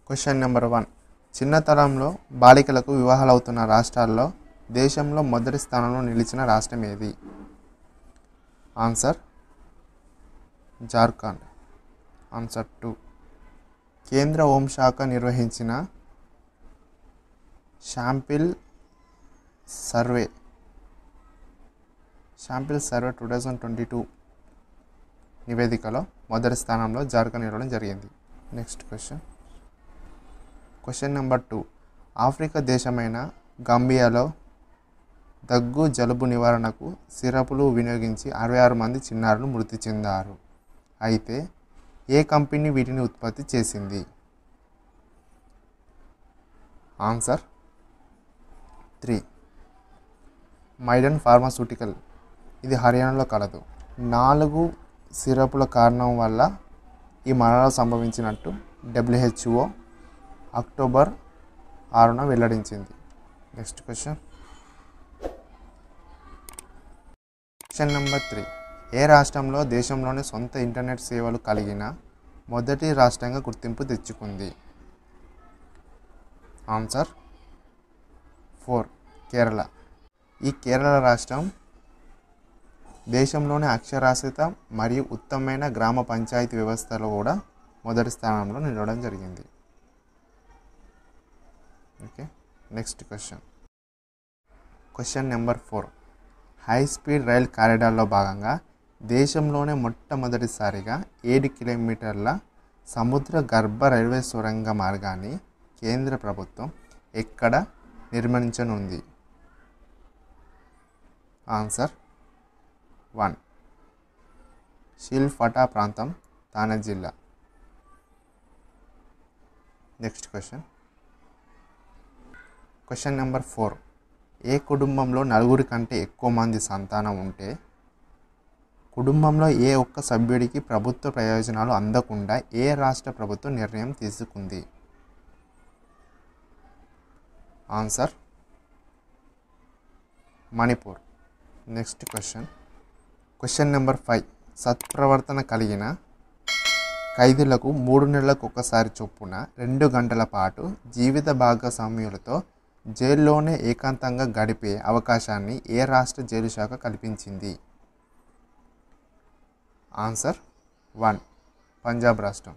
question number one చిన్నతనంలో బాలికలకు వివాహాలవుతున్న రాష్ట్రాల్లో దేశంలో మొదటి స్థానంలో నిలిచిన రాష్ట్రం ఏది ఆన్సర్ జార్ఖండ్ ఆన్సర్ టూ కేంద్ర హోంశాఖ నిర్వహించిన sample survey sample survey two thousand twenty two నివేదికలో మొదటి స్థానంలో జార్ఖండ్ నిలవడం జరిగింది next question question number two Africa దేశమైన గంబియాలో దగ్గు జలుబు నివారణకు సిరపులు వినియోగించి అరవై ఆరు మంది చిన్నారులు మృతి చెందారు అయితే ఏ కంపెనీ వీటిని ఉత్పత్తి చేసింది ఆన్సర్ త్రీ మైడన్ ఫార్మాస్యూటికల్ ఇది హర్యానాలో కలదు నాలుగు సిరపుల కారణం వల్ల ఈ మరణాలు సంభవించినట్టు డబ్ల్యూహెచ్ఓ అక్టోబర్ ఆరున వెల్లడించింది next question question number three ఏ రాష్ట్రంలో దేశంలోని సొంత ఇంటర్నెట్ సేవలు కలిగిన మొదటి రాష్ట్రంగా గుర్తింపు తెచ్చుకుంది ఆన్సర్ ఫోర్ కేరళ ఈ కేరళ రాష్ట్రం దేశంలోని అక్షరాస్యత మరియు ఉత్తమమైన గ్రామ పంచాయతీ వ్యవస్థలో కూడా మొదటి స్థానంలో నిలవడం జరిగింది okay next question question number four high speed rail కారిడార్లో భాగంగా దేశంలోనే మొట్టమొదటిసారిగా ఏడు కిలోమీటర్ల సముద్ర గర్భ రైల్వే సొరంగ మార్గాన్ని కేంద్ర ప్రభుత్వం ఎక్కడ నిర్మించనుంది ఆన్సర్ వన్ షిల్ఫటా ప్రాంతం తానే జిల్లా next question question number four ఏ కుటుంబంలో నలుగురి కంటే ఎక్కువ మంది సంతానం ఉంటే కుటుంబంలో ఏ ఒక్క సభ్యుడికి ప్రభుత్వ ప్రయోజనాలు అందకుండా ఏ రాష్ట్ర ప్రభుత్వం నిర్ణయం తీసుకుంది answer Manipur next question question number five సత్ప్రవర్తన కలిగిన ఖైదీలకు మూడు నెలలకు ఒకసారి చొప్పున రెండు గంటల పాటు జీవిత భాగస్వామ్యులతో జైల్లోనే ఏకాంతంగా గడిపే అవకాశాన్ని ఏ రాష్ట్ర జైలు శాఖ కల్పించింది ఆన్సర్ వన్ పంజాబ్ రాష్ట్రం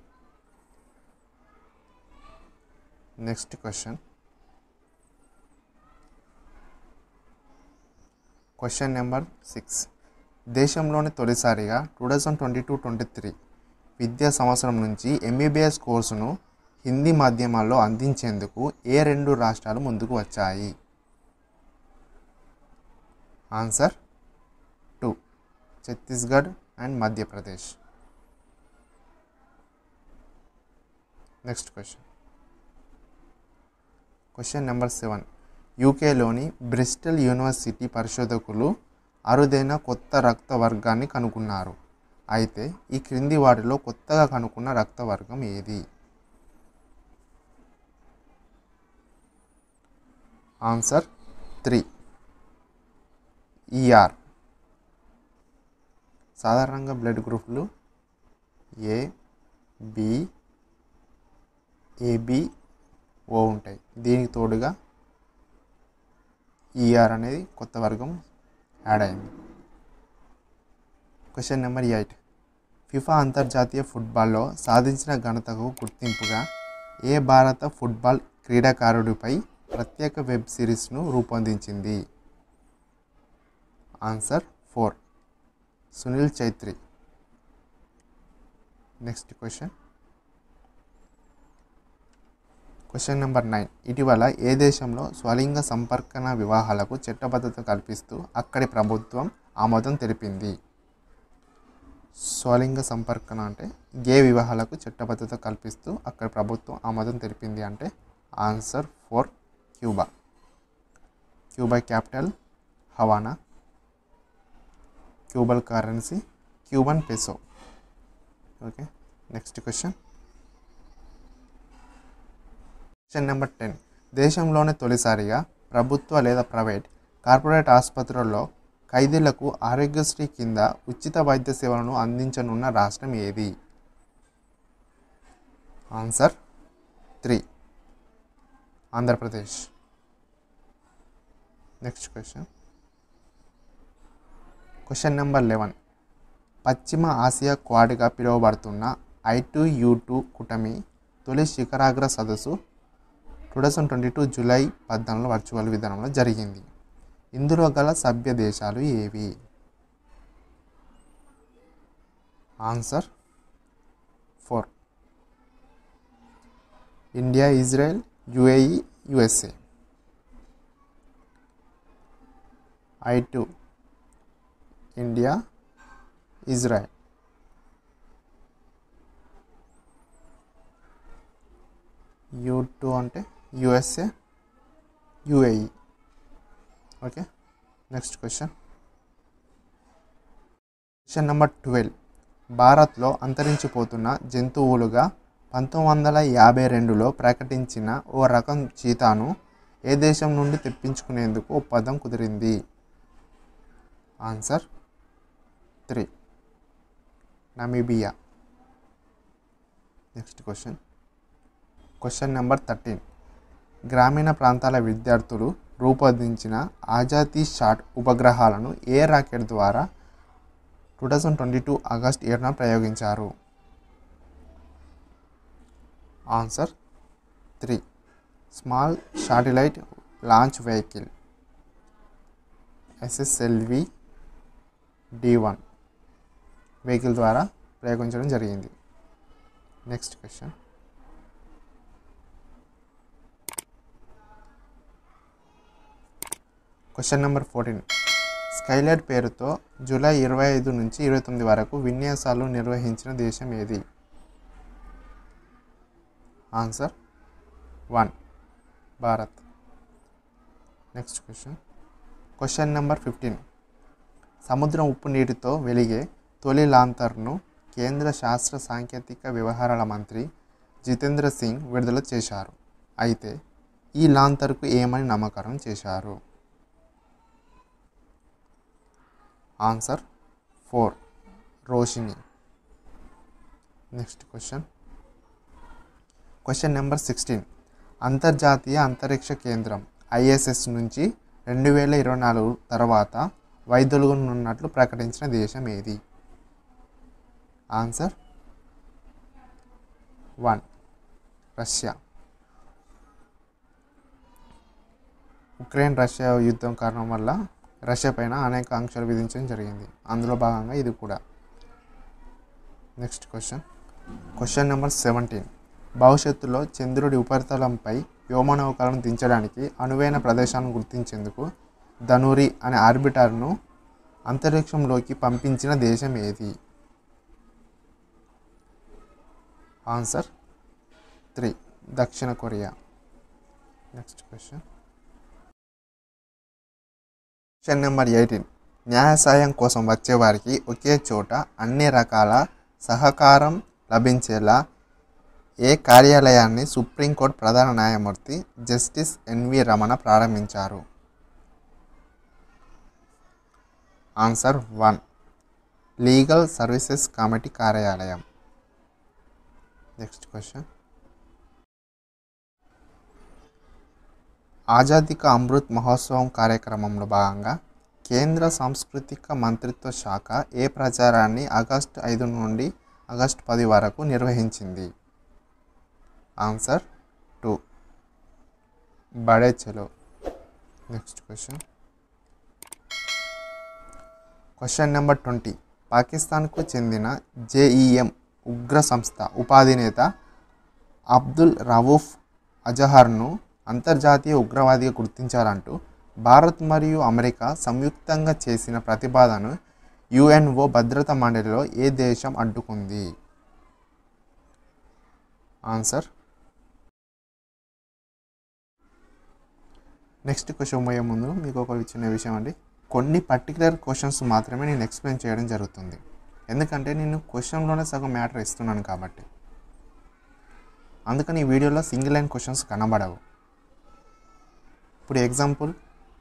next question question number six దేశంలోని తొలిసారిగా two thousand twenty two twenty three విద్యా సంవత్సరం నుంచి ఎంబీబీఎస్ కోర్సును హిందీ మాధ్యమాల్లో అందించేందుకు ఏ రెండు రాష్ట్రాలు ముందుకు వచ్చాయి answer two Chhattisgarh and Madhya Pradesh next question question number seven యూకేలోని Bristol university పరిశోధకులు అరుదైన కొత్త రక్త వర్గాన్ని కనుగొన్నారు అయితే ఈ క్రింది వాటిలో కొత్తగా కనుక్కున్న రక్త వర్గం ఏది ఆన్సర్ త్రీ ఈఆర్ సాధారణంగా బ్లడ్ గ్రూపులు ఏ బి ఏబి ఓ ఉంటాయి దీనికి తోడుగా ఈఆర్ అనేది కొత్త వర్గం యాడ్ అయింది క్వశ్చన్ నెంబర్ ఎయిట్ ఫిఫా అంతర్జాతీయ ఫుట్బాల్లో సాధించిన ఘనతకు గుర్తింపుగా ఏ భారత ఫుట్బాల్ క్రీడాకారుడిపై ప్రత్యేక వెబ్ సిరీస్ను రూపొందించింది answer four Sunil Chhetri next question question number nine ఇటీవల ఏ దేశంలో స్వలింగ సంపర్కన వివాహాలకు చట్టబద్ధత కల్పిస్తూ అక్కడి ప్రభుత్వం ఆమోదం తెలిపింది స్వలింగ సంపర్కన అంటే గే వివాహాలకు చట్టబద్ధత కల్పిస్తూ అక్కడి ప్రభుత్వం ఆమోదం తెలిపింది అంటే answer four Cuba Cuba capital Havana Cuban currency Cuban peso okay next question question number ten దేశంలోనే తొలిసారిగా ప్రభుత్వ లేదా ప్రైవేట్ కార్పొరేట్ ఆసుపత్రుల్లో ఖైదీలకు ఆరోగ్యశ్రీ కింద ఉచిత వైద్య సేవలను అందించనున్న రాష్ట్రం ఏది answer three Andhra Pradesh next question question number eleven పశ్చిమ ఆసియా క్వాడ్గా పిలువబడుతున్న ఐ టు యూ టూ కూటమి తొలి శిఖరాగ్ర సదస్సు two thousand twenty two July పద్నాలుగులో వర్చువల్ విధానంలో జరిగింది ఇందులో గల సభ్య దేశాలు ఏవి answer four India Israel UAE USA I two India Israel you two అంటే USA UAE okay next question question number twelve భారత్లో అంతరించిపోతున్న జంతువులుగా పంతొమ్మిది వందల యాభై రెండులో ప్రకటించిన ఓ రకం చీతాను ఏ దేశం నుండి తెప్పించుకునేందుకు ఒప్పందం కుదిరింది answer three Namibia next question question number thirteen గ్రామీణ ప్రాంతాల విద్యార్థులు రూపొందించిన ఆజాదీ షాట్ ఉపగ్రహాలను ఏ రాకెట్ ద్వారా two thousand twenty two August ఏడున ప్రయోగించారు answer three small satellite launch vehicle SSLV D one vehicle ద్వారా ప్రయోగించడం జరిగింది next question question number fourteen skylight పేరుతో జూలై ఇరవై ఐదు నుంచి ఇరవై తొమ్మిది వరకు విన్యాసాలు నిర్వహించిన దేశం ఏది answer one Bharat next question question number fifteen సముద్రం ఉప్పు నీటితో వెలిగే తొలి లాంతర్ను కేంద్ర శాస్త్ర సాంకేతిక వ్యవహారాల మంత్రి జితేంద్ర సింగ్ విడుదల చేశారు అయితే ఈ లాంతర్కు ఏమని నామకరణం చేశారు answer four Roshini next question question number sixteen అంతర్జాతీయ అంతరిక్ష కేంద్రం ఐఎస్ఎస్ నుంచి రెండు వేల ఇరవై నాలుగు తర్వాత వైదొలుగునున్నట్లు ప్రకటించిన దేశం ఏది answer one Russia Ukraine Russia యుద్ధం కారణం వల్ల రష్యా పైన అనేక ఆంక్షలు విధించడం జరిగింది అందులో భాగంగా ఇది కూడా next question question number seventeen భవిష్యత్తులో చంద్రుడి ఉపరితలంపై వ్యోమనౌకలను దించడానికి అనువైన ప్రదేశాలను గుర్తించేందుకు ధనురి అనే ఆర్బిటర్ను అంతరిక్షంలోకి పంపించిన దేశం ఏది ఆన్సర్ త్రీ దక్షిణ Korea next question question number eighteen న్యాయ సాయం కోసం వచ్చేవారికి ఒకే చోట అన్ని రకాల సహకారం లభించేలా ఏ కార్యాలయాన్ని సుప్రీంకోర్టు ప్రధాన న్యాయమూర్తి జస్టిస్ ఎన్వి రమణ ప్రారంభించారు answer one legal services committee కార్యాలయం నెక్స్ట్ క్వశ్చన్ ఆజాదీ కా అమృత్ మహోత్సవం కార్యక్రమంలో భాగంగా కేంద్ర సాంస్కృతిక మంత్రిత్వ శాఖ ఏ ప్రచారాన్ని ఆగస్టు ఐదు నుండి ఆగస్టు పది వరకు నిర్వహించింది answer two Bade Chalo next question question number twenty పాకిస్తాన్కు చెందిన జేఈఎం ఉగ్ర సంస్థ ఉపాధినేత అబ్దుల్ రవూఫ్ అజహర్ను అంతర్జాతీయ ఉగ్రవాదిగా గుర్తించాలంటూ భారత్ మరియు అమెరికా సంయుక్తంగా చేసిన ప్రతిపాదనను యుఎన్ఓ భద్రతా మండలిలో ఏ దేశం అడ్డుకుంది ఆన్సర్ నెక్స్ట్ క్వశ్చన్ పోయే ముందు మీకు ఒక చిన్న విషయం అండి కొన్ని పర్టికులర్ క్వశ్చన్స్ మాత్రమే నేను ఎక్స్ప్లెయిన్ చేయడం జరుగుతుంది ఎందుకంటే నేను క్వశ్చన్లోనే సగం మ్యాటర్ ఇస్తున్నాను కాబట్టి అందుకని ఈ వీడియోలో సింగిల్ లైన్ క్వశ్చన్స్ కనబడవు ఇప్పుడు ఎగ్జాంపుల్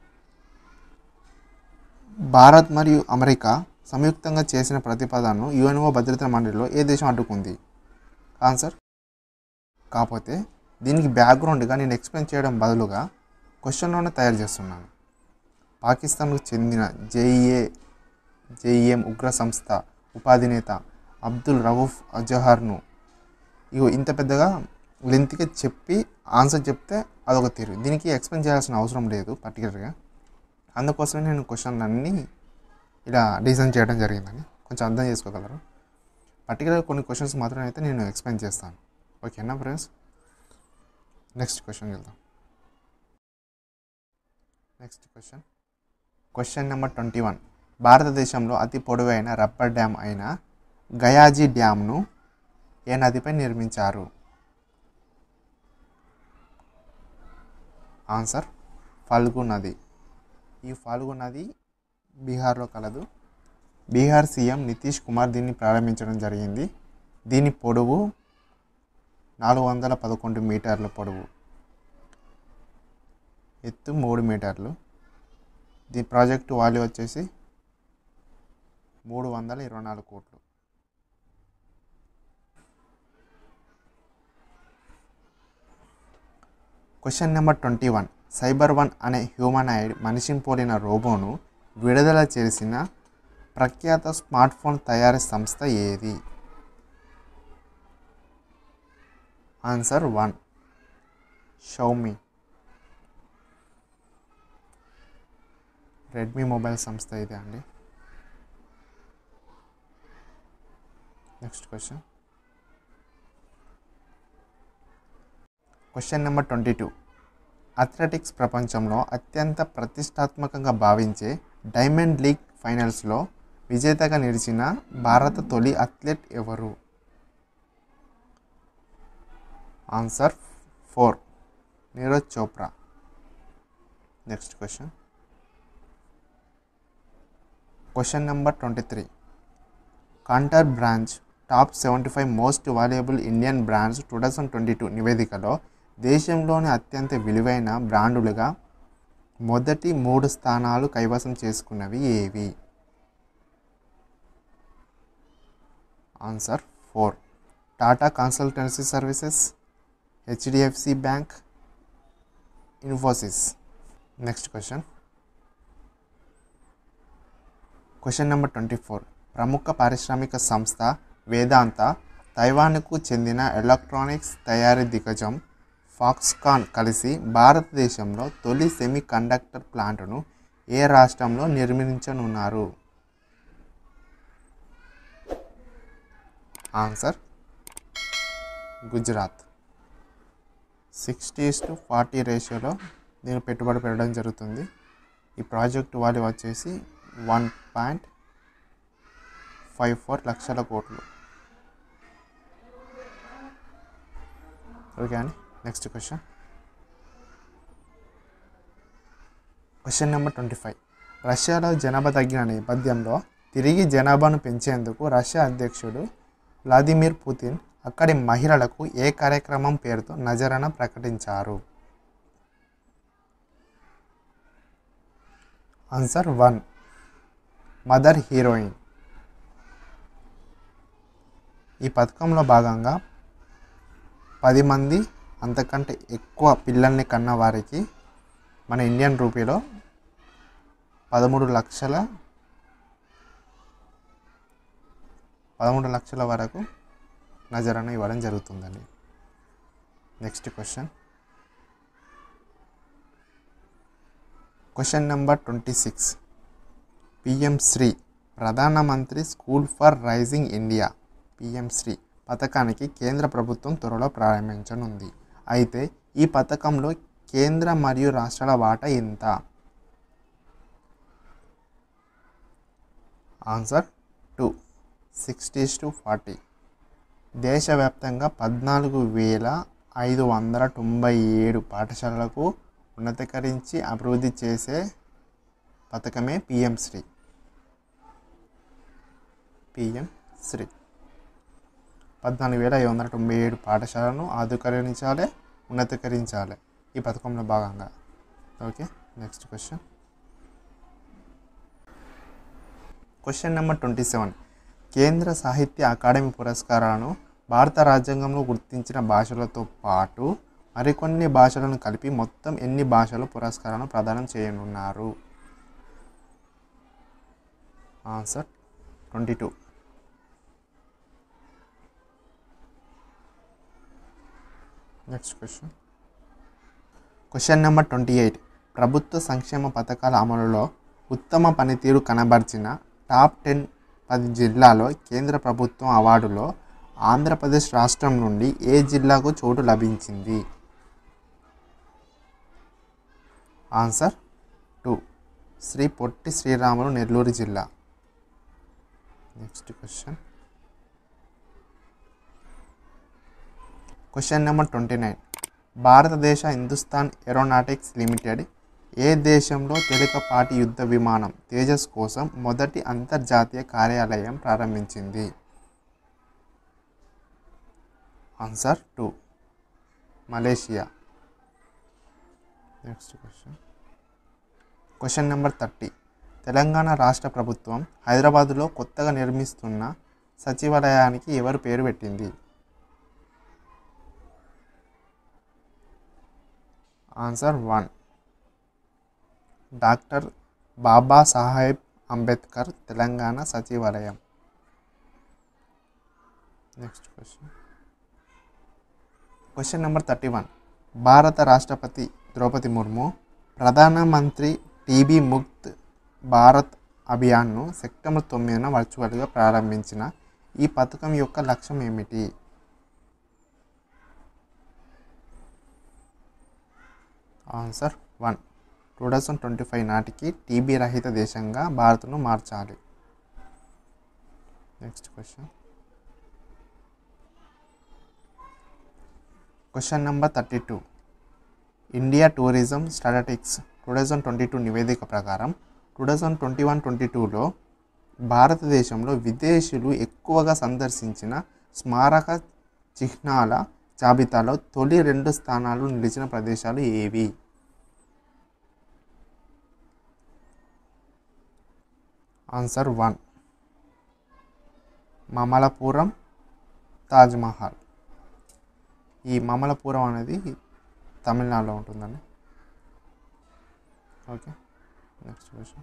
భారత్ మరియు అమెరికా సంయుక్తంగా చేసిన ప్రతిపాదనను యుఎన్ఓ భద్రతా మండలిలో ఏ దేశం అడ్డుకుంది ఆన్సర్ కాకపోతే దీనికి బ్యాక్గ్రౌండ్గా నేను ఎక్స్ప్లెయిన్ చేయడం బదులుగా క్వశ్చన్లోనే తయారు చేస్తున్నాను పాకిస్తాన్కు చెందిన జేఈఏ జేఈఎం ఉగ్ర సంస్థ ఉపాధినేత అబ్దుల్ రవూఫ్ అజహర్ను ఇగో ఇంత పెద్దగా లెంత్గా చెప్పి ఆన్సర్ చెప్తే అదొక తీరు దీనికి ఎక్స్ప్లెయిన్ చేయాల్సిన అవసరం లేదు పర్టికులర్గా అందుకోసమే నేను క్వశ్చన్ అన్నీ ఇలా డిజైన్ చేయడం జరిగిందని కొంచెం అర్థం చేసుకోగలరు పర్టికులర్ కొన్ని క్వశ్చన్స్ మాత్రం అయితే నేను ఎక్స్ప్లెయిన్ చేస్తాను ఓకేనా ఫ్రెండ్స్ నెక్స్ట్ క్వశ్చన్ వెళ్దాం next question question number twenty one భారతదేశంలో అతి పొడవైన రబ్బర్ డ్యామ్ అయిన గయాజీ డ్యామ్ను ఏ నదిపై నిర్మించారు ఆన్సర్ ఫల్గు నది ఈ ఫల్గు నది బీహార్లో కలదు బీహార్ సీఎం నితీష్ కుమార్ దీన్ని ప్రారంభించడం జరిగింది దీని పొడవు నాలుగు వందల పదకొండు మీటర్ల పొడవు ఎత్తు మూడు మీటర్లు దీని ప్రాజెక్టు వాల్యూ వచ్చేసి మూడు వందల ఇరవై నాలుగు కోట్లు question number twenty one cyber one అనే హ్యూమనాయిడ్ మనిషిని పోలిన రోబోను విడుదల చేసిన ప్రఖ్యాత స్మార్ట్ ఫోన్ తయారీ సంస్థ ఏది answer one Xiaomi Redmi mobile సంస్థ ఇది అండి next question question number twenty two athletics ప్రపంచంలో అత్యంత ప్రతిష్టాత్మకంగా భావించే డైమండ్ లీగ్ ఫైనల్స్లో విజేతగా నిలిచిన భారత తొలి అథ్లెట్ ఎవరు answer four Neeraj Chopra next question question number twenty three Kantar BrandZ top seventy five most valuable Indian brands two thousand twenty two నివేదికలో దేశంలోని అత్యంత విలువైన బ్రాండులుగా మొదటి మూడు స్థానాలు కైవసం చేసుకున్నవి ఏవి answer four Tata consultancy services HDFC bank Infosys next question question number twenty four ప్రముఖ పారిశ్రామిక సంస్థ వేదాంత తైవాన్కు చెందిన ఎలక్ట్రానిక్స్ తయారీ దిగ్గజం ఫాక్స్కాన్ కలిసి భారతదేశంలో తొలి సెమీ కండక్టర్ ప్లాంట్ను ఏ రాష్ట్రంలో నిర్మించనున్నారు answer Gujarat sixty to forty రేషియోలో దీన్ని పెట్టుబడి పెట్టడం జరుగుతుంది ఈ ప్రాజెక్ట్ వాల్యూ వచ్చేసి వన్ పాయింట్ ఫైవ్ ఫోర్ లక్షల కోట్లు ఓకే అండి next question question number twenty five రష్యాలో జనాభా తగ్గిన నేపథ్యంలో తిరిగి జనాభాను పెంచేందుకు రష్యా అధ్యక్షుడు వ్లాదిమిర్ పుతిన్ అక్కడి మహిళలకు ఏ కార్యక్రమం పేరుతో నజరన ప్రకటించారు ఆన్సర్ వన్ మదర్ హీరోయిన్ ఈ పథకంలో భాగంగా పది మంది అంతకంటే ఎక్కువ పిల్లల్ని కన్న వారికి మన ఇండియన్ రూపీలో పదమూడు లక్షల పదమూడు లక్షల వరకు నజరాన ఇవ్వడం జరుగుతుందండి next question question number twenty six PM Shri ప్రధానమంత్రి school for rising India PM Shri పథకానికి కేంద్ర ప్రభుత్వం త్వరలో ప్రారంభించనుంది అయితే ఈ పథకంలో కేంద్ర మరియు రాష్ట్రాల వాటా ఎంత answer two sixties to forty దేశవ్యాప్తంగా పద్నాలుగు వేల ఐదు వందల తొంభై ఏడు పాఠశాలలకు ఉన్నతీకరించి అభివృద్ధి చేసే పథకమే పిఎం శ్రీ పిఎం శ్రీ పద్నాలుగు వేల ఐదు వందల తొంభై ఏడు పాఠశాలను ఆధుకరించాలి ఉన్నతీకరించాలి ఈ పథకంలో భాగంగా okay next question question number twenty seven కేంద్ర సాహిత్య అకాడమీ పురస్కారాలను భారత రాజ్యాంగంలో గుర్తించిన భాషలతో పాటు మరికొన్ని భాషలను కలిపి మొత్తం ఎన్ని భాషలు పురస్కారాలను ప్రదానం చేయనున్నారు answer twenty two next question question number twenty eight ప్రభుత్వ సంక్షేమ పథకాల అమలులో ఉత్తమ పనితీరు కనబరిచిన టాప్ టెన్ పది జిల్లాలో కేంద్ర ప్రభుత్వం అవార్డులో ఆంధ్రప్రదేశ్ రాష్ట్రం నుండి ఏ జిల్లాకు చోటు లభించింది ఆన్సర్ టూ శ్రీ పొట్టి శ్రీరాములు నెల్లూరు జిల్లా next question question number twenty nine భారతదేశ హిందుస్థాన్ ఏరోనాటిక్స్ లిమిటెడ్ ఏ దేశంలో తేలికపాటి యుద్ధ విమానం తేజస్ కోసం మొదటి అంతర్జాతీయ కార్యాలయం ప్రారంభించింది answer two Malaysia next question question number thirty Telangana రాష్ట్ర ప్రభుత్వం హైదరాబాదులో కొత్తగా నిర్మిస్తున్న సచివాలయానికి ఎవరు పేరు పెట్టింది answer one doctor Baba Saheb Ambedkar Telangana సచివాలయం next question question number thirty one భారత రాష్ట్రపతి ద్రౌపది ముర్ము ప్రధానమంత్రి టీబీ ముక్త్ భారత్ అభియాన్ను సెప్టెంబర్ తొమ్మిదిన వర్చువల్గా ప్రారంభించిన ఈ పథకం యొక్క లక్ష్యం ఏమిటి answer one two thousand twenty five నాటికి టీబీ రహిత దేశంగా భారత్ను మార్చాలి next question question number thirty two India tourism statistics two thousand twenty two నివేదిక ప్రకారం two thousand twenty one twenty టూలో భారతదేశంలో విదేశీయులు ఎక్కువగా సందర్శించిన స్మారక చిహ్నాల జాబితాలో తొలి రెండు స్థానాలు నిలిచిన ప్రదేశాలు ఏవి ఆన్సర్ వన్ మమలపురం తాజ్మహల్ ఈ మమలపురం అనేది తమిళనాడులో ఉంటుందండి okay next question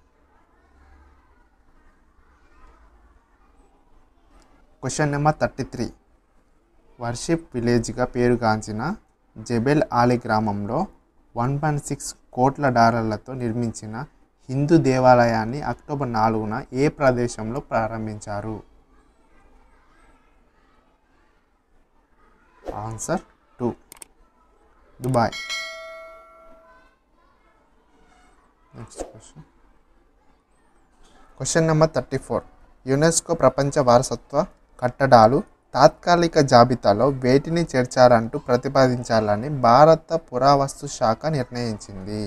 question number thirty three worship విలేజ్గా పేరుగాంచిన జబెల్ ఆలి గ్రామంలో వన్ పాయింట్ సిక్స్ కోట్ల డాలర్లతో నిర్మించిన హిందూ దేవాలయాన్ని అక్టోబర్ నాలుగున ఏ ప్రదేశంలో ప్రారంభించారు answer two Dubai next question question number thirty four UNESCO ప్రపంచ వారసత్వ కట్టడాలు తాత్కాలిక జాబితాలో వేటిని చేర్చారంటూ ప్రతిపాదించాలని భారత పురావస్తు శాఖ నిర్ణయించింది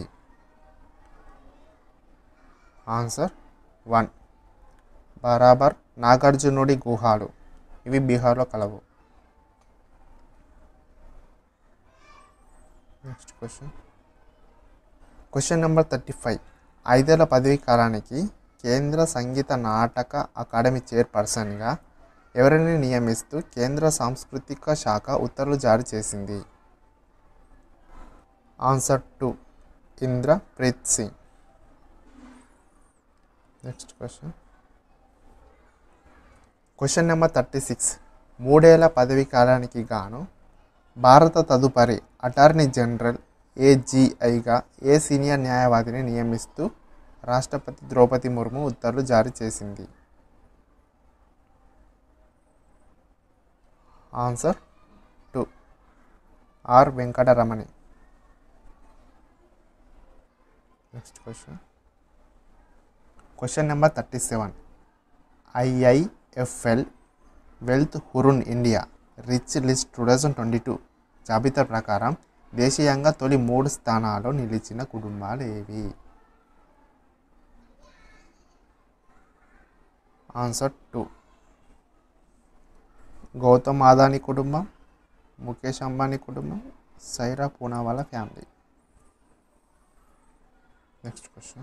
ఆన్సర్ వన్ బరాబర్ నాగార్జునుడి గుహాలు ఇవి బీహార్లో కలవు next question question number thirty five ఐదేళ్ల పదవీ కాలానికి కేంద్ర సంగీత నాటక అకాడమీ చైర్పర్సన్గా ఎవరిని నియమిస్తూ కేంద్ర సాంస్కృతిక శాఖ ఉత్తర్వులు జారీ చేసింది answer two Indra Preet Singh next question question number thirty six మూడేళ్ల పదవీ కాలానికి గాను భారత తదుపరి అటార్నీ జనరల్ ఏజీఐగా ఏ సీనియర్ న్యాయవాదిని నియమిస్తూ రాష్ట్రపతి ద్రౌపది ముర్ము ఉత్తర్వులు జారీ చేసింది answer two R Venkataramani next question question number thirty seven IIFL wealth Hurun India rich list two thousand twenty two జాబితా ప్రకారం దేశీయంగా తొలి మూడు స్థానాల్లో నిలిచిన కుటుంబాలు ఏవి ఆన్సర్ టూ గౌతమ్ అదానీ కుటుంబం ముఖేష్ అంబానీ కుటుంబం Sye Raa Poonawalla family next question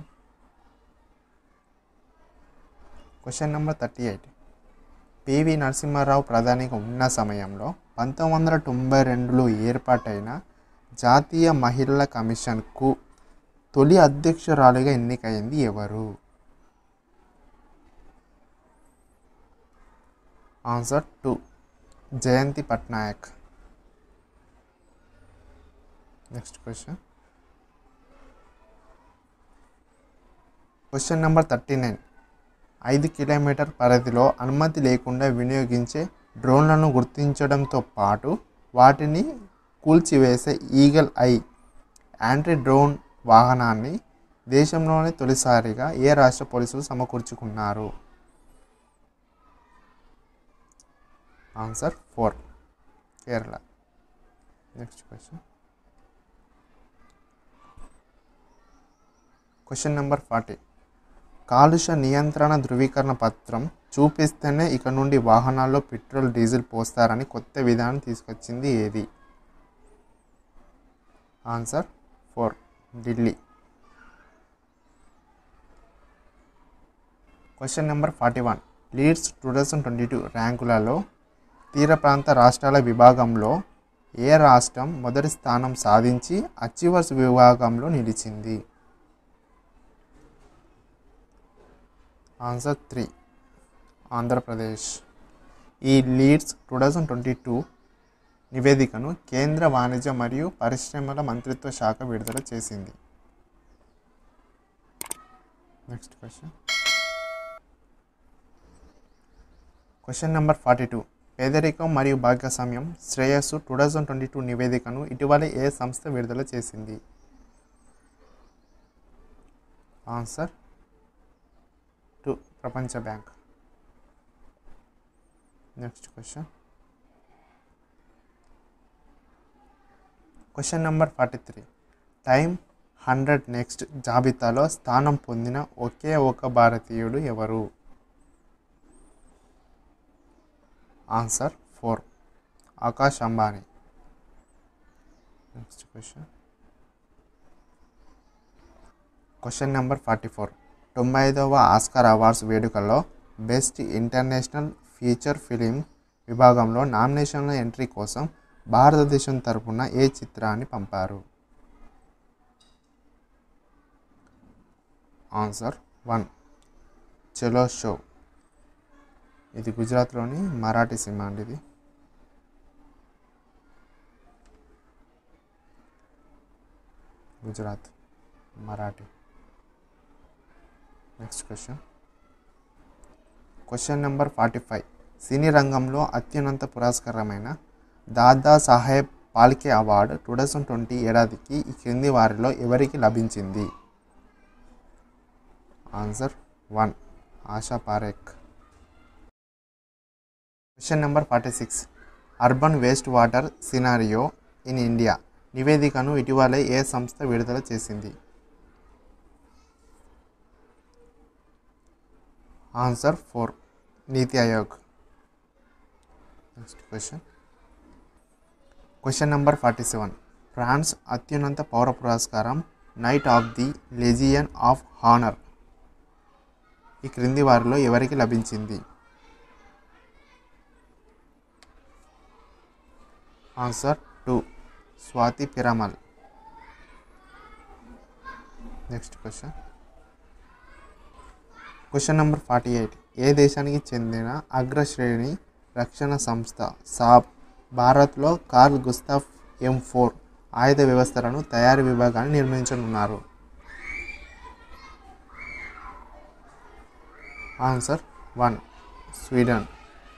question number thirty eight PV Narasimha Rao ప్రధానిగా ఉన్న సమయంలో పంతొమ్మిది వందల తొంభై రెండులో ఏర్పాటైన జాతీయ మహిళల కమిషన్కు తొలి అధ్యక్షురాలిగా ఎన్నికైంది ఎవరు answer two Jayanti Patnaik next question question number thirty nine ఐదు కిలోమీటర్ పరిధిలో అనుమతి లేకుండా వినియోగించే డ్రోన్లను గుర్తించడంతో పాటు వాటిని కూల్చివేసే ఈగల్ ఐ యాంటీ డ్రోన్ వాహనాన్ని దేశంలోనే తొలిసారిగా ఏ రాష్ట్ర పోలీసులు సమకూర్చుకున్నారు answer four Kerala next question question number forty కాలుష్య నియంత్రణ ధృవీకరణ పత్రం చూపిస్తేనే ఇక నుండి వాహనాల్లో పెట్రోల్ డీజిల్ పోస్తారని కొత్త విధానం తీసుకొచ్చింది ఏది answer four Delhi question number forty one LEADS two thousand twenty two ర్యాంకులలో తీర ప్రాంత రాష్ట్రాల విభాగంలో ఏ రాష్ట్రం మొదటి స్థానం సాధించి అచీవర్స్ విభాగంలో నిలిచింది ఆన్సర్ త్రీ ఆంధ్రప్రదేశ్ ఈ leads two thousand twenty two నివేదికను కేంద్ర వాణిజ్య మరియు పరిశ్రమల మంత్రిత్వ శాఖ విడుదల చేసింది next question question number forty two పేదరికం మరియు భాగస్వామ్యం శ్రేయస్సు టూ థౌజండ్ ట్వంటీ టూ నివేదికను ఇటీవల ఏ సంస్థ విడుదల చేసింది ఆన్సర్ టు ప్రపంచ bank next question question number forty three TIME hundred next జాబితాలో స్థానం పొందిన ఒకే ఒక భారతీయుడు ఎవరు answer four Akash Ambani next question question number forty four తొంభై ఐదవ ఆస్కార్ అవార్డ్స్ వేడుకల్లో బెస్ట్ ఇంటర్నేషనల్ ఫీచర్ ఫిలిం విభాగంలో నామినేషన్ల ఎంట్రీ కోసం భారతదేశం తరపున ఏ చిత్రాన్ని పంపారు ఆన్సర్ వన్ చలో షో ఇది గుజరాత్లోని మరాఠీ సినిమా అండి ఇది Gujarat Marathi next question question number forty five సినీ రంగంలో అత్యున్నత పురస్కారమైన Dada Saheb Phalke award two thousand twenty ఏడాదికి ఈ క్రింది వారిలో ఎవరికి లభించింది answer one Asha Parekh question number forty six urban waste water scenario in India నివేదికను ఇటీవలే ఏ సంస్థ విడుదల చేసింది answer four NITI Aayog next question question number forty seven France అత్యున్నత పౌర పురస్కారం knight of the legion of honour ఈ క్రింది వారిలో ఎవరికి లభించింది answer two Swati Piramal next question question number forty eight ఏ దేశానికి చెందిన అగ్రశ్రేణి రక్షణ సంస్థ సాబ్ భారత్లో కార్ల్ గుస్తాఫ్ ఎం ఫోర్ ఆయుధ వ్యవస్థలను తయారీ విభాగాన్ని నిర్మించనున్నారు ఆన్సర్ వన్ స్వీడన్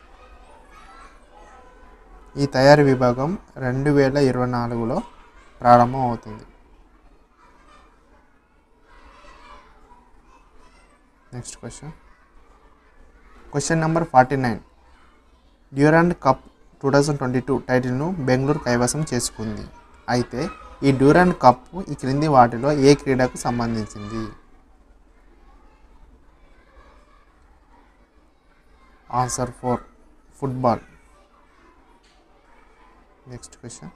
ఈ తయారీ విభాగం రెండు వేల ఇరవై నాలుగులో ప్రారంభం అవుతుంది next question question number forty nine Durand cup two thousand twenty two టైటిల్ను బెంగళూరు కైవసం చేసుకుంది అయితే ఈ డ్యూరాండ్ కప్ ఈ క్రింది వాటిలో ఏ క్రీడకు సంబంధించింది answer four football next question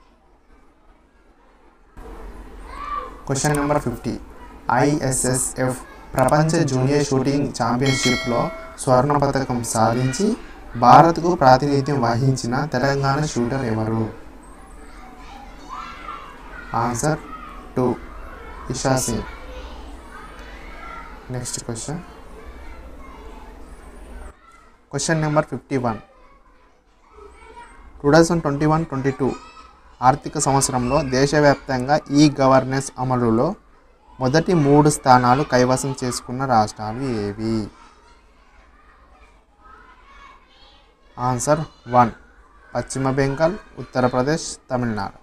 question number fifty ISSF ప్రపంచ జూనియర్ షూటింగ్ ఛాంపియన్షిప్లో స్వర్ణ పథకం సాధించి భారత్కు ప్రాతినిధ్యం వహించిన తెలంగాణ షూటర్ ఎవరు answer two Esha Singh next question question number fifty one two thousand twenty one twenty two ఆర్థిక సంవత్సరంలో దేశవ్యాప్తంగా ఈ గవర్నెన్స్ అమలులో మొదటి మూడు స్థానాలు కైవసం చేసుకున్న రాష్ట్రాలు ఏవి ఆన్సర్ వన్ పశ్చిమ బెంగాల్ ఉత్తరప్రదేశ్ తమిళనాడు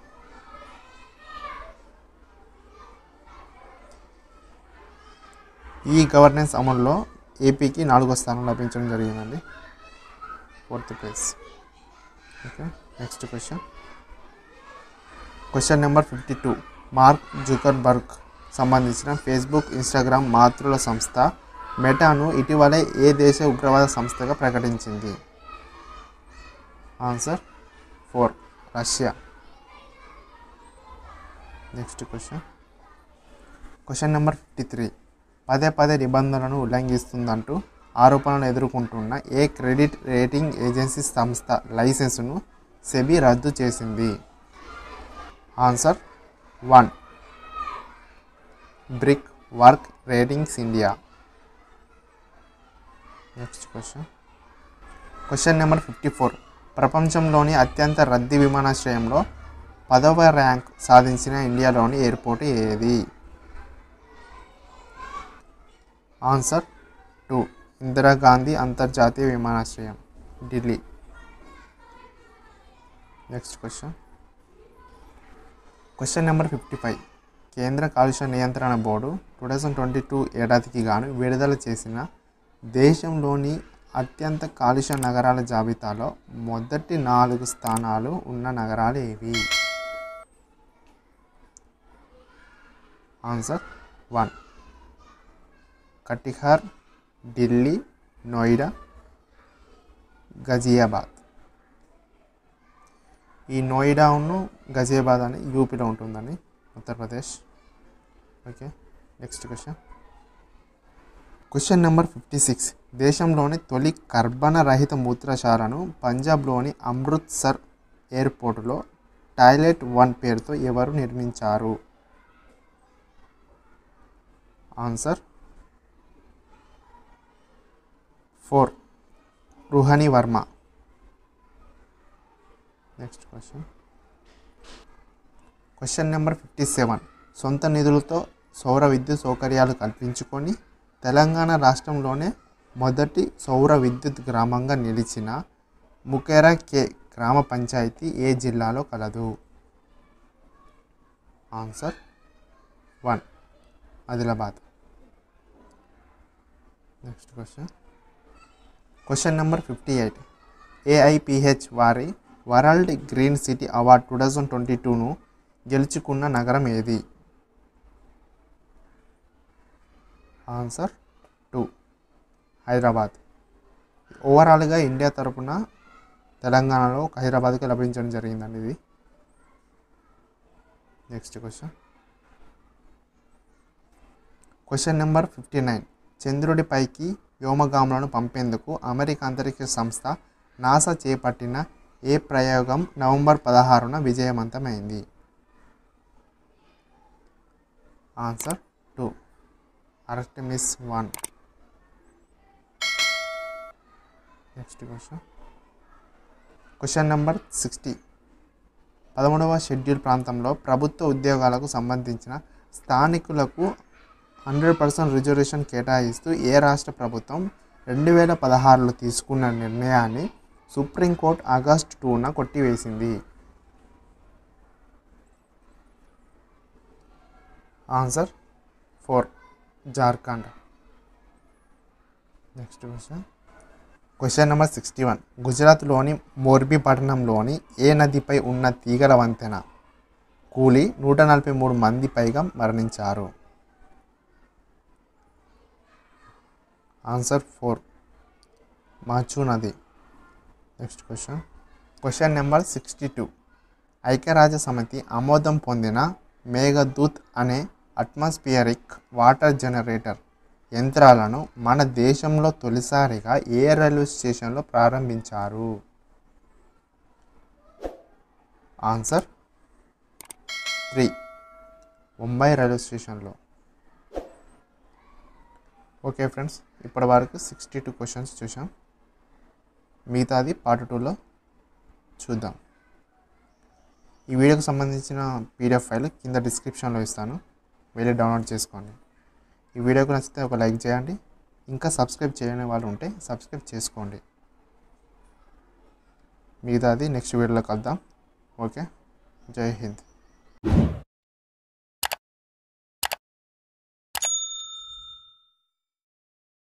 ఈ గవర్నెన్స్ అమలులో ఏపీకి నాలుగో స్థానం లభించడం జరిగిందండి fourth place okay next question question number fifty two Mark Zuckerberg సంబంధించిన ఫేస్బుక్ ఇన్స్టాగ్రామ్ మాతృల సంస్థ మెటాను ఇటీవలే ఏ దేశ ఉగ్రవాద సంస్థగా ప్రకటించింది answer four Russia next question question number fifty three పదే పదే నిబంధనలను ఉల్లంఘిస్తుందంటూ ఆరోపణలు ఎదుర్కొంటున్న ఏ క్రెడిట్ రేటింగ్ ఏజెన్సీ సంస్థ లైసెన్సును సెబీ రద్దు చేసింది answer one Brickwork Ratings India next question question number fifty four ప్రపంచంలోని అత్యంత రద్దీ విమానాశ్రయంలో పదవ ర్యాంక్ సాధించిన ఇండియాలోని ఎయిర్పోర్ట్ ఏది ఆన్సర్ టూ ఇందిరాగాంధీ అంతర్జాతీయ విమానాశ్రయం Delhi next question question number fifty five కేంద్ర కాలుష్య నియంత్రణ board two thousand twenty two ఏడాదికి గాను విడుదల చేసిన దేశంలోని అత్యంత కాలుష్య నగరాల జాబితాలో మొదటి నాలుగు స్థానాలు ఉన్న నగరాలు ఏవి ఆన్సర్ వన్ కటిహార్ ఢిల్లీ నోయిడా గజియాబాద్ ఈ నోయిడాను గజియాబాద్ అని యూపీలో ఉంటుందని Uttar Pradesh okay next question question number fifty six దేశంలోని తొలి కర్బన రహిత మూత్రశాలను పంజాబ్లోని అమృత్సర్ ఎయిర్పోర్టులో టాయిలెట్ వన్ పేరుతో ఎవరు నిర్మించారు answer four Ruhani Varma next question question number fifty seven సొంత నిధులతో సౌర విద్యుత్ సౌకర్యాలు కల్పించుకొని తెలంగాణ రాష్ట్రంలోనే మొదటి సౌర విద్యుత్ గ్రామంగా నిలిచిన ముకేరా కే గ్రామ పంచాయతీ ఏ జిల్లాలో కలదు answer one Adilabad next question question number fifty eight AIPH వారి world green city award two thousand twenty టూను గెలుచుకున్న నగరం ఏది ఆన్సర్ టూ హైదరాబాద్ ఓవరాల్గా ఇండియా తరపున తెలంగాణలో ఒక హైదరాబాద్కి లభించడం జరిగిందండి ఇది next question question number fifty nine చంద్రుడిపైకి వ్యోమగాములను పంపేందుకు అమెరికా అంతరిక్ష సంస్థ నాసా చేపట్టిన ఏ ప్రయోగం నవంబర్ పదహారున విజయవంతమైంది answer two Artemis one next question question number sixty పదమూడవ షెడ్యూల్ ప్రాంతంలో ప్రభుత్వ ఉద్యోగాలకు సంబంధించిన స్థానికులకు హండ్రెడ్ పర్సెంట్ రిజర్వేషన్ కేటాయిస్తూ ఏ రాష్ట్ర ప్రభుత్వం రెండు వేల పదహారులో తీసుకున్న నిర్ణయాన్ని సుప్రీంకోర్టు ఆగస్టు టూన కొట్టివేసింది answer four Jharkhand next question question number sixty one గుజరాత్లోని మోర్బీ పట్టణంలోని ఏ నదిపై ఉన్న తీగల వంతెన కూలి నూట నలభై మూడు మంది పైగా మరణించారు ఆన్సర్ ఫోర్ మాచు నది next question question number sixty two ఐక్యరాజ్య సమితి ఆమోదం పొందిన మేఘదూత్ అనే అట్మాస్ఫియరిక్ వాటర్ జనరేటర్ యంత్రాలను మన దేశంలో తొలిసారిగా ఏ రైల్వే స్టేషన్లో ప్రారంభించారు ఆన్సర్ త్రీ ముంబై రైల్వే స్టేషన్లో ఓకే ఫ్రెండ్స్ ఇప్పటి వరకు సిక్స్టీ టూ క్వశ్చన్స్ చూసాం మిగతాది పార్ట్ టూలో చూద్దాం ఈ వీడియోకి సంబంధించిన పీడిఎఫ్ ఫైల్ కింద డిస్క్రిప్షన్లో ఇస్తాను వెళ్ళి డౌన్లోడ్ చేసుకోండి ఈ వీడియోకి నచ్చితే ఒక లైక్ చేయండి ఇంకా సబ్స్క్రైబ్ చేయని వాళ్ళు ఉంటే సబ్స్క్రైబ్ చేసుకోండి మిగతాది నెక్స్ట్ వీడియోలో కలుద్దాం ఓకే జై హింద్